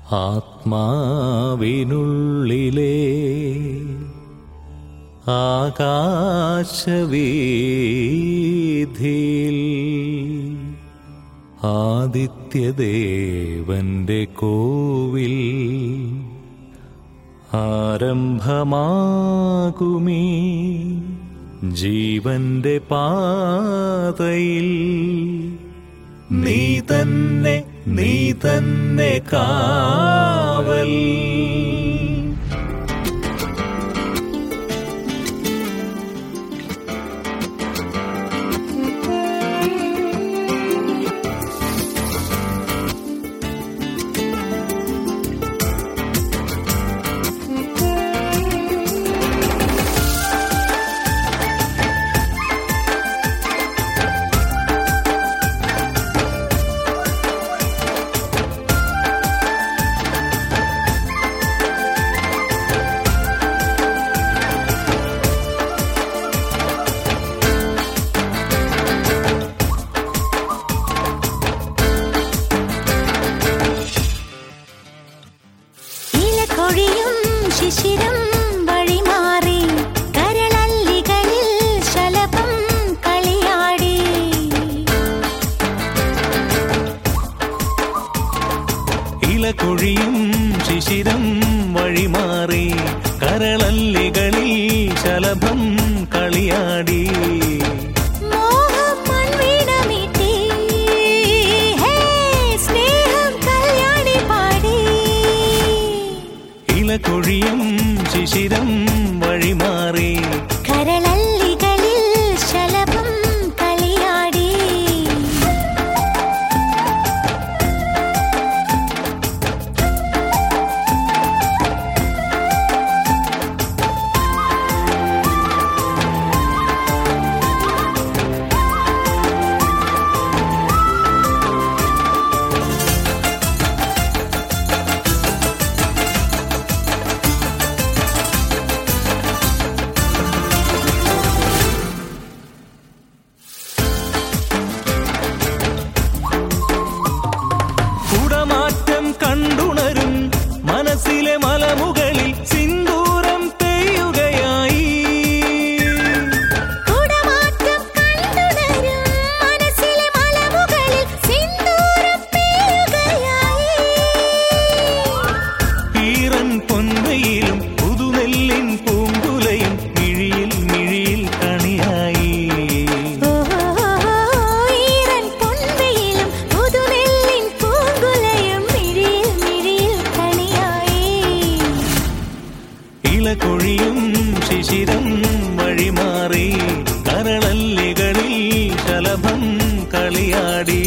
ആത്മാവിനുള്ളിലെ ആകാശവീഥിയിൽ ആദിത്യദേവന്റെ കോവിൽ ആരംഭമാകുമീ ജീവന്റെ പാതയിൽ നീ തന്നെ നീ തന്നെ കാവൽ ഇലക്കൊഴിയും ശിശിരം വഴിമാറി കരളല്ലികളിൽ ശലഭം കളിയാടി ഇലകൊഴിയും ശിശിരം വഴിമാറി കരളല്ലികളിൽ ശലഭം കളിയാടി മോഹം മൺവീണമീട്ടി ഹേ സ്നേഹം കല്യാണി പാടി ഇലകൊഴിയും ശിശിരം വഴിമാറി കരളല്ലികളിൽ ശലഭം കളിയാടി കുടമാറ്റം കണ്ടുണരും മനസ്സിലെ മലമുകളിൽ സിന്ദൂരം പെയ്യുകയായി കുടമാറ്റം കണ്ടുണരും മനസ്സിലെ മലമുകളിൽ സിന്ദൂരം പെയ്യുകയായി ഈറൻ പൊൻവയിലും പുതുനെല്ലിൻ പൂങ്കുലയും മിഴിയിൽ മിഴിയിൽ കണിയായി ഈരൻ പൊൻവെയിലും പുതുനെല്ലിൻ പൂങ്കുലയും മിഴിയിൽ മിഴിയിൽ കണിയായി ഇലകൊഴിയും ശിശിരം വഴിമാറി കരളല്ലികളിൽ ശലഭം കളിയാടി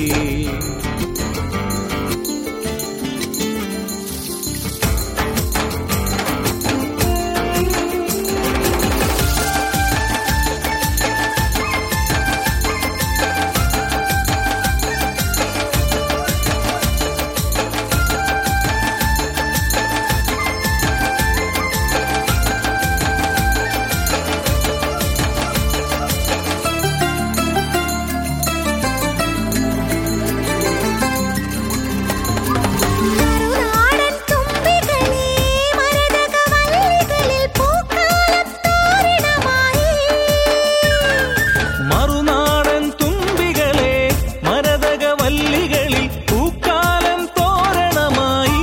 മറുനാടൻ തുമ്പികളെ മരതകവല്ലികളിൽ പൂക്കാലം തോരണമായി മറുനാടൻ തുമ്പികളെ മരതകവല്ലികളിൽ പൂക്കാലം തോരണമായി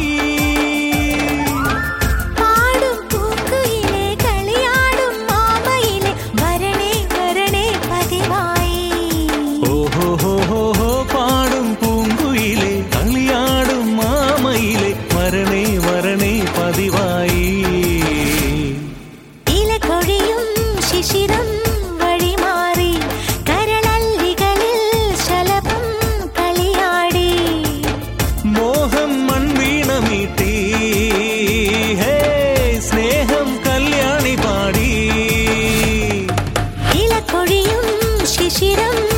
പാടും പൂക്കുയിലെ കളിയാടും മാമയിലെ വരണേ വരണേ പതിവായി ഓഹോ ഹോ ഹോ ഹോ പാടും പൂങ്കുയിലെ കളിയാടും മാമയിലെ വരണേ വരണേ പതിവായി ഇലകൊഴിയും ശിശിരം വഴിമാറി കരളല്ലികളിൽ ശലഭം കളിയാടി മോഹം മൺവീണമീട്ടി ഹേ സ്നേഹം കല്യാണി പാടി ഇലക്കൊഴിയും ശിശിരം